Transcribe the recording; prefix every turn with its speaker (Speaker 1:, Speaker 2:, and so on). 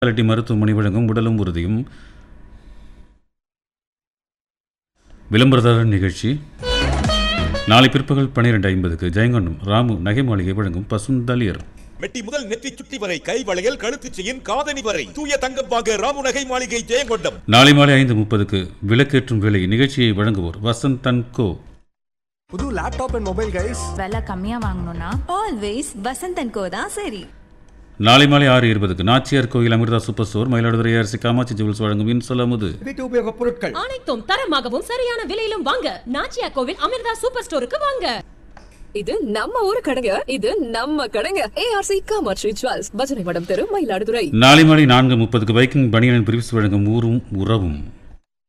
Speaker 1: speciality மருத்துவமனை வழங்கும் உடலும் உறுதியும் விளம்பரதாரர் நிகழ்ச்சி நாளை பிற்பகல் பன்னிரெண்டு ஐம்பதுக்கு ஜெயங்கொண்டம் ராமு நகை மாளிகை வழங்கும் பசுந்தளியர்
Speaker 2: மெட்டி முதல் நெற்றி சுட்டி வரை கை வளையல் கழுத்துச் செயின் காதணி வரை தூய தங்கம் வாங்க ராமுநகை மாளிகை ஜெயங்கொண்டம்
Speaker 1: நாளை மாலை ஐந்து முப்பதுக்கு விளக்கேற்றும் வேலை நிகழ்ச்சியை வழங்குவோர் வசந்தன் கோ
Speaker 3: புது லேப்டாப் அண்ட் மொபைல் கைஸ்
Speaker 4: விலை கம்மியா வாங்கணும்னா
Speaker 5: ஆல்வேஸ் வசந்தன் கோ தான் சரி
Speaker 1: நாளை மாலை ஆறு இருபதுக்கு நாச்சியார் கோயில் அமிர்தா சூப்பர் ஸ்டோர் மயிலாடுதுறை அரசு காமாட்சி ஜுவல்ஸ் வழங்கும் இன்சொல் அமுது
Speaker 3: வீட்டு உபயோகப் பொருட்கள்
Speaker 6: அனைத்தும் தரமாகவும் சரியான விலையிலும் வாங்க நாச்சியா கோவில் அமிர்தா சூப்பர் ஸ்டோருக்கு வாங்க
Speaker 7: இது நம்ம ஊரு கடைங்க இது நம்ம கடைங்க ஏஆர்சி காமாட்சி ஜுவல்ஸ் பஜனை மடம் தெரு மயிலாடுதுறை
Speaker 1: நாளை மாலை நான்கு முப்பதுக்கு பைக்கிங் பனியனின் பிரிவ்ஸ் வழங்கும் ஊரும் உறவும்